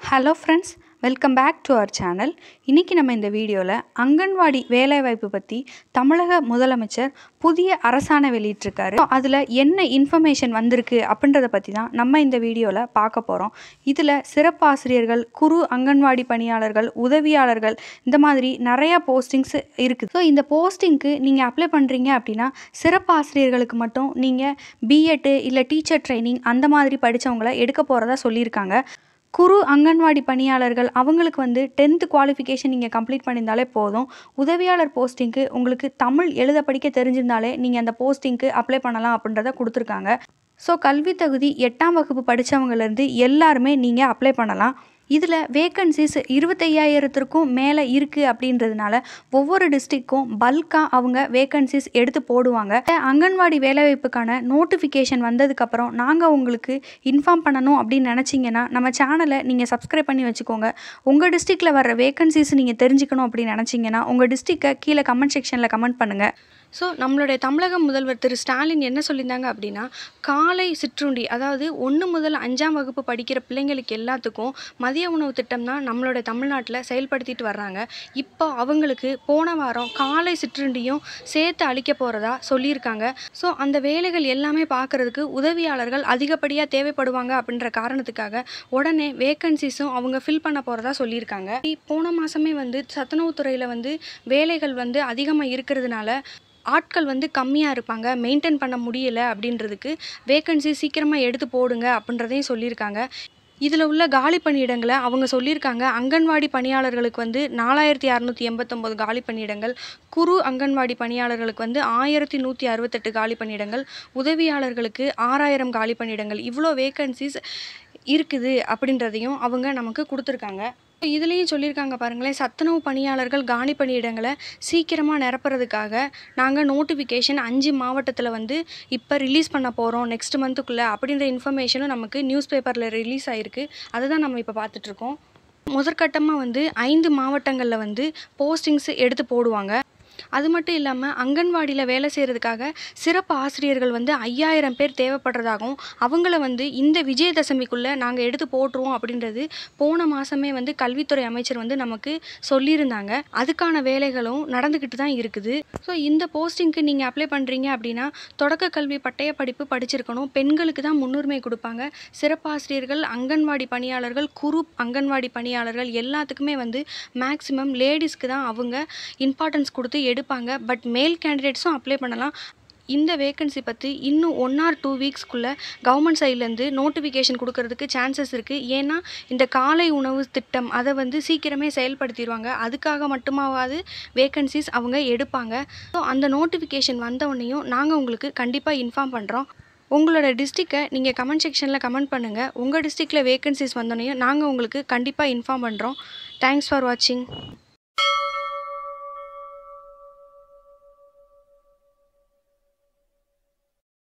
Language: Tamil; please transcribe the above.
hello friends welcome back to our channel இன்றைக்கி நம்ம இந்த வீடியோவில் அங்கன்வாடி வேலைவாய்ப்பு பற்றி தமிழக முதலமைச்சர் புதிய அரசாணை வெளியிட்டிருக்காரு அதில் என்ன இன்ஃபர்மேஷன் வந்திருக்கு அப்படின்றத பற்றி தான் நம்ம இந்த வீடியோவில் பார்க்க போகிறோம் இதில் சிறப்பாசிரியர்கள் குறு அங்கன்வாடி பணியாளர்கள் உதவியாளர்கள் இந்த மாதிரி நிறையா போஸ்டிங்ஸ் இருக்குது ஸோ இந்த போஸ்டிங்க்கு நீங்கள் அப்ளை பண்ணுறீங்க அப்படின்னா சிறப்பாசிரியர்களுக்கு மட்டும் நீங்கள் பிஎட்டு இல்லை டீச்சர் ட்ரைனிங் அந்த மாதிரி படித்தவங்கள எடுக்க போகிறதா சொல்லியிருக்காங்க குறு அங்கன்வாடி பணியாளர்கள் அவங்களுக்கு வந்து டென்த்து குவாலிஃபிகேஷன் நீங்கள் கம்ப்ளீட் பண்ணியிருந்தாலே போதும் உதவியாளர் போஸ்டிங்க்கு உங்களுக்கு தமிழ் எழுத படிக்க தெரிஞ்சிருந்தாலே நீங்கள் அந்த போஸ்டிங்க்கு அப்ளை பண்ணலாம் அப்படின்றத கொடுத்துருக்காங்க ஸோ கல்வி தகுதி எட்டாம் வகுப்பு படித்தவங்கலேருந்து எல்லாருமே நீங்கள் அப்ளை பண்ணலாம் இதில் வேக்கன்சிஸ் இருபத்தையாயிரத்திற்கும் மேலே இருக்குது அப்படின்றதுனால ஒவ்வொரு டிஸ்ட்ரிக்க்கும் பல்காக அவங்க வேக்கன்சிஸ் எடுத்து போடுவாங்க அங்கன்வாடி வேலைவாய்ப்புக்கான நோட்டிஃபிகேஷன் வந்ததுக்கப்புறம் நாங்கள் உங்களுக்கு இன்ஃபார்ம் பண்ணணும் அப்படின்னு நினச்சிங்கன்னா நம்ம சேனலை நீங்கள் சப்ஸ்கிரைப் பண்ணி வச்சுக்கோங்க உங்கள் டிஸ்ட்ரிக்டில் வர வேக்கன்சிஸ் நீங்கள் தெரிஞ்சுக்கணும் அப்படின்னு நினச்சிங்கன்னா உங்கள் டிஸ்ட்ரிக்டை கீழே கமெண்ட் செக்ஷனில் கமெண்ட் பண்ணுங்கள் ஸோ நம்மளுடைய தமிழக முதல்வர் திரு ஸ்டாலின் என்ன சொல்லியிருந்தாங்க அப்படின்னா காலை சிற்றுண்டி அதாவது ஒன்று முதல் அஞ்சாம் வகுப்பு படிக்கிற பிள்ளைங்களுக்கு எல்லாத்துக்கும் மதிய உணவு திட்டம் தான் நம்மளோட தமிழ்நாட்டில் செயல்படுத்திட்டு வர்றாங்க இப்போ அவங்களுக்கு போன வாரம் காலை சிற்றுண்டியும் சேர்த்து அளிக்க போகிறதா சொல்லியிருக்காங்க ஸோ அந்த வேலைகள் எல்லாமே பார்க்குறதுக்கு உதவியாளர்கள் அதிகப்படியாக தேவைப்படுவாங்க அப்படின்ற காரணத்துக்காக உடனே வேக்கன்சிஸும் அவங்க ஃபில் பண்ண போகிறதா சொல்லியிருக்காங்க போன மாதமே வந்து சத்துணவுத்துறையில் வந்து வேலைகள் வந்து அதிகமாக இருக்கிறதுனால ஆட்கள் வந்து கம்மியாக இருப்பாங்க மெயின்டைன் பண்ண முடியலை அப்படின்றதுக்கு வேக்கன்சி சீக்கிரமாக எடுத்து போடுங்க அப்படின்றதையும் சொல்லியிருக்காங்க இதில் உள்ள காலி பணியிடங்களை அவங்க சொல்லியிருக்காங்க அங்கன்வாடி பணியாளர்களுக்கு வந்து நாலாயிரத்தி அறநூற்றி எண்பத்தொம்போது காலி பணியிடங்கள் குறு அங்கன்வாடி பணியாளர்களுக்கு வந்து ஆயிரத்தி நூற்றி அறுபத்தெட்டு காலி பணியிடங்கள் உதவியாளர்களுக்கு ஆறாயிரம் காலி பணியிடங்கள் இவ்வளோ வேக்கன்சிஸ் இருக்குது அப்படின்றதையும் அவங்க நமக்கு கொடுத்துருக்காங்க இதுலேயும் சொல்லியிருக்காங்க பாருங்களேன் சத்துணவு பணியாளர்கள் காலி பணியிடங்களை சீக்கிரமாக நிரப்புறதுக்காக நாங்கள் நோட்டிஃபிகேஷன் அஞ்சு மாவட்டத்தில் வந்து இப்போ ரிலீஸ் பண்ண போகிறோம் நெக்ஸ்ட் மந்த்துக்குள்ளே அப்படின்ற இன்ஃபர்மேஷனும் நமக்கு நியூஸ் பேப்பரில் ரிலீஸ் ஆகிருக்கு அதை தான் நம்ம இப்போ பார்த்துட்ருக்கோம் முதற்கட்டமாக வந்து ஐந்து மாவட்டங்களில் வந்து போஸ்டிங்ஸ் எடுத்து போடுவாங்க அது மட்டும் இல்லாமல் அங்கன்வாடியில் வேலை செய்கிறதுக்காக சிறப்பு ஆசிரியர்கள் வந்து ஐயாயிரம் பேர் தேவைப்படுறதாகவும் அவங்கள வந்து இந்த விஜயதசமிக்குள்ளே நாங்கள் எடுத்து போட்டுருவோம் அப்படின்றது போன மாதமே வந்து கல்வித்துறை அமைச்சர் வந்து நமக்கு சொல்லியிருந்தாங்க அதுக்கான வேலைகளும் நடந்துக்கிட்டு தான் இருக்குது ஸோ இந்த போஸ்டிங்க்கு நீங்கள் அப்ளை பண்ணுறீங்க அப்படின்னா தொடக்க கல்வி பட்டய படிப்பு படிச்சிருக்கணும் பெண்களுக்கு தான் முன்னுரிமை கொடுப்பாங்க சிறப்பாசிரியர்கள் அங்கன்வாடி பணியாளர்கள் குரு அங்கன்வாடி பணியாளர்கள் எல்லாத்துக்குமே வந்து மேக்ஸிமம் லேடிஸ்க்கு தான் அவங்க இம்பார்ட்டன்ஸ் கொடுத்து எடுப்பாங்க பட் மேல் கேண்டிடேட்ஸும் அப்ளை பண்ணலாம் இந்த வேக்கன்சி பற்றி இன்னும் ஒன் ஆர் டூ வீக்ஸ்க்குள்ளே கவர்மெண்ட் சைட்லேருந்து நோட்டிஃபிகேஷன் கொடுக்கறதுக்கு சான்சஸ் இருக்குது ஏன்னா இந்த காலை உணவு திட்டம் அதை வந்து சீக்கிரமே செயல்படுத்திடுவாங்க அதுக்காக மட்டுமாவது வேக்கன்சிஸ் அவங்க எடுப்பாங்க ஸோ அந்த நோட்டிஃபிகேஷன் வந்தவுடனேயும் நாங்கள் உங்களுக்கு கண்டிப்பாக இன்ஃபார்ம் பண்ணுறோம் உங்களோட டிஸ்ட்ரிக்டை நீங்கள் கமெண்ட் செக்ஷனில் கமெண்ட் பண்ணுங்கள் உங்கள் டிஸ்ட்ரிக்டில் வேக்கன்சிஸ் வந்தோடனையும் நாங்கள் உங்களுக்கு கண்டிப்பாக இன்ஃபார்ம் பண்ணுறோம் தேங்க்ஸ் ஃபார் வாட்சிங்